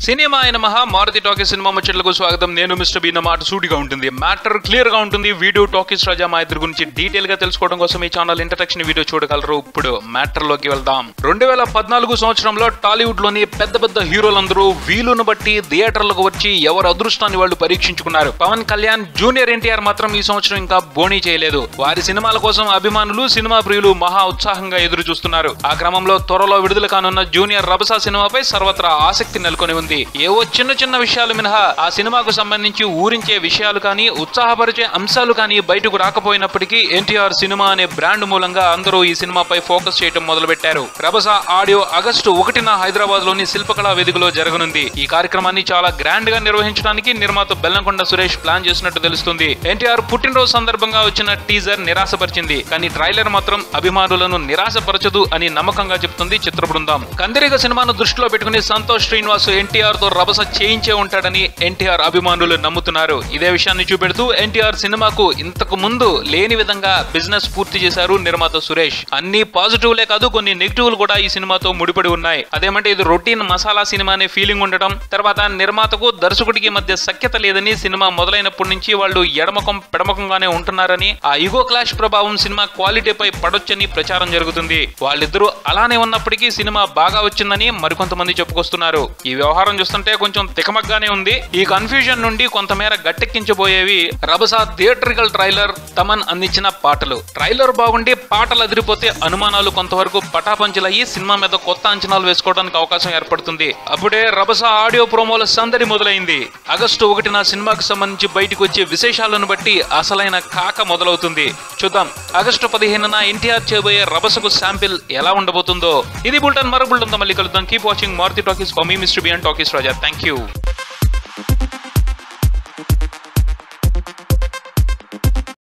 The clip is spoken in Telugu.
సినిమా అయిన మహా మారుతి టాకీస్ సినిమా ముచ్చట్లకు స్వాగతం నేను మిస్టర్ బీ నా మాట సూటిగా ఉంటుంది మ్యాటర్ క్లియర్ గా ఉంటుంది వీడియో టాకీస్ రాజా మా ఇద్దరు గురించి డీటెయిల్ గా తెలుసుకోవడం కోసం ఈ ఛానల్ ఇంట్రడక్షన్ వీడియో చూడగలరు ఇప్పుడు మ్యాటర్ లోకి వెళ్దాం రెండు వేల పద్నాలుగు సంవత్సరంలో టాలీవుడ్ లోని పెద్ద పెద్ద హీరోలందరూ వీలును బట్టి థియేటర్లకు వచ్చి ఎవరి అదృష్టాన్ని వాళ్ళు పరీక్షించుకున్నారు పవన్ కళ్యాణ్ జూనియర్ ఎన్టీఆర్ మాత్రం ఈ సంవత్సరం ఇంకా బోనీ చేయలేదు వారి సినిమాల కోసం అభిమానులు సినిమా ప్రియులు మహా ఉత్సాహంగా ఎదురు చూస్తున్నారు ఆ క్రమంలో త్వరలో విడుదల కానున్న జూనియర్ రభసా సినిమాపై సర్వత్రా ఆసక్తి నెలకొని ఉంది ఏవో చిన్న చిన్న విషయాలు మినహా ఆ సినిమాకు సంబంధించి ఊరించే విషయాలు కానీ ఉత్సాహపరిచే అంశాలు కానీ బయటకు రాకపోయినప్పటికీ ఎన్టీఆర్ సినిమా అనే బ్రాండ్ మూలంగా అందరూ ఈ సినిమాపై ఫోకస్ చేయడం మొదలుపెట్టారు రభస ఆడియో ఆగస్టు ఒకటిన హైదరాబాద్ లోని శిల్పకళా వేదికలో జరగనుంది ఈ కార్యక్రమాన్ని చాలా గ్రాండ్ గా నిర్వహించడానికి నిర్మాత బెల్లంకొండ సురేష్ ప్లాన్ చేసినట్టు తెలుస్తుంది ఎన్టీఆర్ పుట్టినరోజు సందర్భంగా వచ్చిన టీజర్ నిరాశపరిచింది కానీ ట్రైలర్ మాత్రం అభిమానులను నిరాశపరచదు అని నమ్మకంగా చెప్తుంది చిత్ర బృందం కందిరీగ సినిమాను దృష్టిలో పెట్టుకుని సంతోష్ శ్రీనివాస్ ఎన్టీఆర్ తో రభస చేయించే ఉంటాడని ఎన్టీఆర్ అభిమానులు నమ్ముతున్నారు ఇదే విషయాన్ని చూపెడుతూ ఎన్టీఆర్ సినిమాకు ఇంతకు ముందు లేని విధంగా బిజినెస్ పూర్తి చేశారు నిర్మాత సురేష్ అన్ని పాజిటివ్లే కాదు కొన్ని నెగిటివ్లు కూడా ఈ సినిమాతో ముడిపడి ఉన్నాయి అదేమంటే ఇది రొటీన్ మసాలా సినిమా అనే ఫీలింగ్ ఉండటం తర్వాత నిర్మాతకు దర్శకుడికి మధ్య సఖ్యత లేదని సినిమా మొదలైనప్పటి నుంచి వాళ్ళు ఎడమకం పెడమకంగానే ఉంటున్నారని ఆ ఇగో క్లాష్ ప్రభావం సినిమా క్వాలిటీపై పడొచ్చని ప్రచారం జరుగుతుంది వాళ్ళిద్దరూ అలానే ఉన్నప్పటికీ సినిమా బాగా వచ్చిందని మరికొంతమంది చెప్పుకొస్తున్నారు ఈ వ్యవహారం చూస్తుంటే కొంచెం తికమగ్గానే ఉంది ఈ కన్ఫ్యూజన్ నుండి కొంతమేర గట్టెక్కించబోయేవి రభస థియేట్రికల్ ట్రైలర్ తమన్ అందించిన పాటలు ట్రైలర్ బాగుండి పాటలు అదిరిపోతే అనుమానాలు కొంతవరకు పటాపంచలయ్యి సినిమా మీద కొత్త అంచనాలు వేసుకోవడానికి అవకాశం ఏర్పడుతుంది అప్పుడే రభస ఆడియో ప్రోమోల సందడి మొదలైంది ఆగస్టు ఒకటిన సినిమాకు సంబంధించి బయటకు వచ్చే విశేషాలను బట్టి అసలైన కాక మొదలవుతుంది చూద్దాం ఆగస్టు పదిహేనున ఎన్టీఆర్ చేయబోయే రభసకు శాంపిల్ ఎలా ఉండబోతుందో ఇది బుల్టన్ మరో బుల్టన్తో మళ్ళీ కలుద్దాం keep watching Maruthi talkies for me mister B N talkies Raja thank you